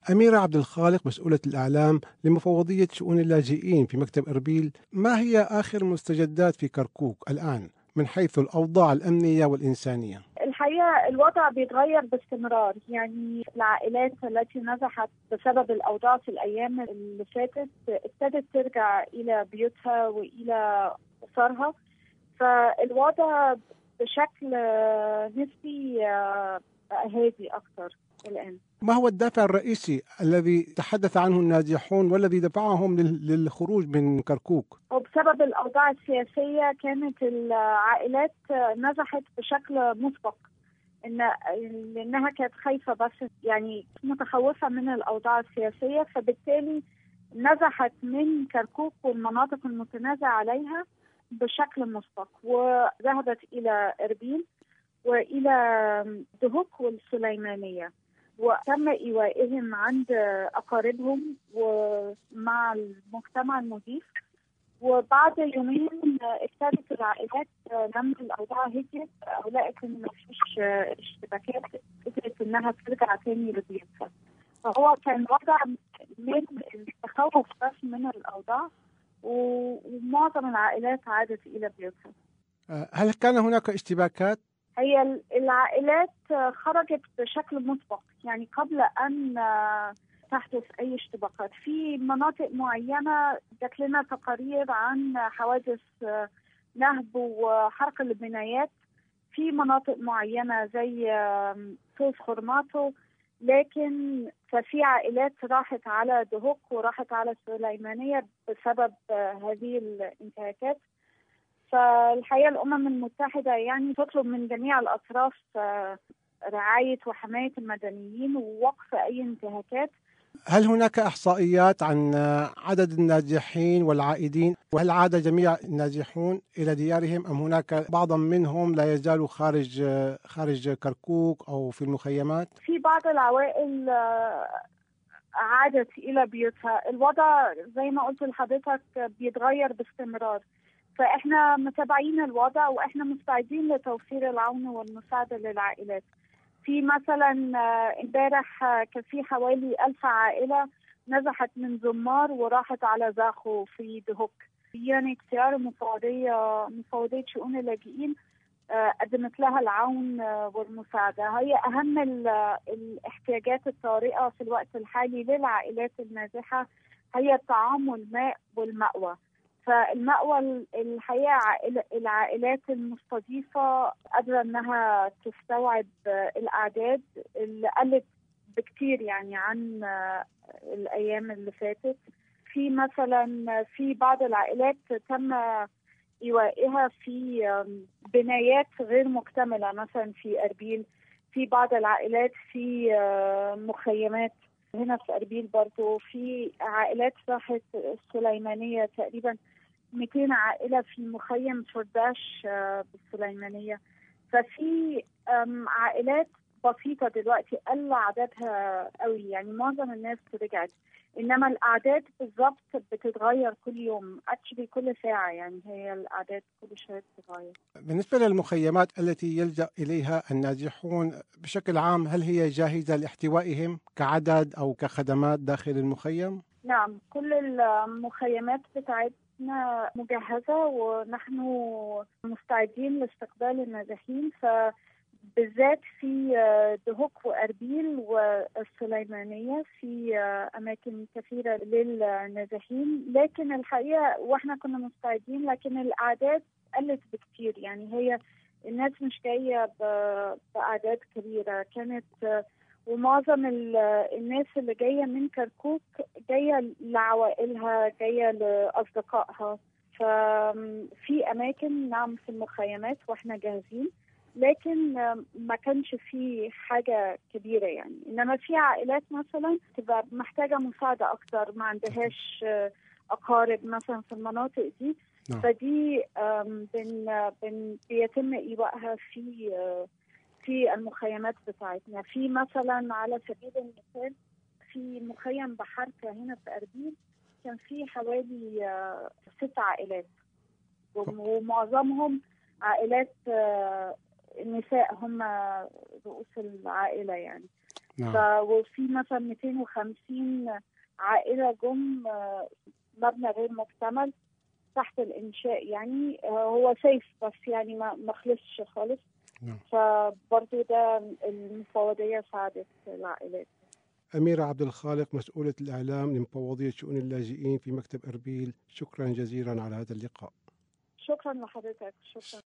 أميرة عبد الخالق مسؤولة الإعلام لمفوضية شؤون اللاجئين في مكتب إربيل ما هي آخر المستجدات في كركوك الآن من حيث الأوضاع الأمنية والإنسانية الحقيقه الوضع بيتغير باستمرار يعني العائلات التي نزحت بسبب الاوضاع في الايام اللي فاتت ابتدت ترجع الى بيوتها والى اسرها فالوضع بشكل نسبي هادي اكثر الان ما هو الدافع الرئيسي الذي تحدث عنه الناجحون والذي دفعهم للخروج من كركوك؟ وبسبب الاوضاع السياسيه كانت العائلات نزحت بشكل مسبق ان لانها كانت خايفه بس يعني متخوفه من الاوضاع السياسيه فبالتالي نزحت من كركوك والمناطق المتنازع عليها بشكل مسبق وذهبت الى اربيل والى دهوك والسليمانيه وتم ايوائهم عند اقاربهم ومع المجتمع المضيف وبعد يومين ابتدت العائلات لما الاوضاع هديت او لقت ان مفيش اشتباكات قدرت انها ترجع تاني لبيوتها فهو كان وضع من التخوف بس من الاوضاع ومعظم العائلات عادت الى بيوتها. هل كان هناك اشتباكات؟ هي العائلات خرجت بشكل مسبق يعني قبل ان تحدث اي اشتباكات في مناطق معينه جات لنا تقارير عن حوادث نهب وحرق البنايات في مناطق معينه زي سوس خرماتو لكن ففي عائلات راحت على دهوك وراحت على السليمانيه بسبب هذه الانتهاكات فالحقيقه الامم المتحده يعني تطلب من جميع الاطراف رعايه وحمايه المدنيين ووقف اي انتهاكات هل هناك احصائيات عن عدد الناجحين والعائدين وهل عاد جميع الناجحون الى ديارهم ام هناك بعض منهم لا يزالوا خارج خارج كركوك او في المخيمات؟ في بعض العوائل عادت الى بيوتها، الوضع زي ما قلت لحضرتك بيتغير باستمرار. فاحنا متابعين الوضع واحنا مستعدين لتوفير العون والمساعده للعائلات. في مثلا امبارح كان في حوالي ألف عائلة نزحت من زمار وراحت على زاخو في دهوك يعني اختيار مفوضية مفوضية شؤون اللاجئين قدمت لها العون والمساعدة هي أهم الاحتياجات الطارئة في الوقت الحالي للعائلات النازحة هي الطعام والماء والمأوى فالمأوى الحقيقة العائلات المستضيفة قادرة أنها تستوعب الأعداد اللي قلت بكتير يعني عن الأيام اللي فاتت في مثلا في بعض العائلات تم إيوائها في بنايات غير مكتملة مثلا في أربيل في بعض العائلات في مخيمات هنا في أربيل برضو في عائلات راحت السليمانية تقريبا 200 عائلة في مخيم شرداش بالسليمانية ففي عائلات بسيطة دلوقتي قل عددها قوي يعني معظم الناس رجعت انما الاعداد بالظبط بتتغير كل يوم اكشلي كل ساعه يعني هي الاعداد كل شويه بتتغير بالنسبه للمخيمات التي يلجا اليها الناجحون بشكل عام هل هي جاهزه لاحتوائهم كعدد او كخدمات داخل المخيم نعم كل المخيمات بتاعتنا مجهزه ونحن مستعدين لاستقبال النازحين ف بالذات في دهوك وأربيل والسليمانية في أماكن كثيرة للنازحين لكن الحقيقة وإحنا كنا مستعدين لكن الأعداد قلت بكثير يعني هي الناس مش جاية بأعداد كبيرة كانت ومعظم الناس اللي جاية من كركوك جاية لعوائلها جاية لأصدقائها ففي أماكن نعم في المخيمات وإحنا جاهزين لكن ما كانش في حاجة كبيرة يعني إنما في عائلات مثلا تبقى محتاجة مساعدة أكتر ما عندهاش أقارب مثلا في المناطق دي نعم. فدي بن بن بيتم إيوائها في في المخيمات بتاعتنا في مثلا على سبيل المثال في مخيم بحركة هنا في أربيل كان في حوالي ست عائلات ومعظمهم عائلات النساء هم رؤوس العائله يعني نعم ف- وفي مثلا 250 عائله جم آه، مبنى غير مكتمل تحت الانشاء يعني آه، هو سيف بس يعني ما ما خلصش خالص نعم. فبرضه ده المفوضيه ساعدت العائلات أميرة عبد الخالق مسؤولة الإعلام لمفوضية شؤون اللاجئين في مكتب أربيل شكرا جزيلا على هذا اللقاء شكرا لحضرتك شكرا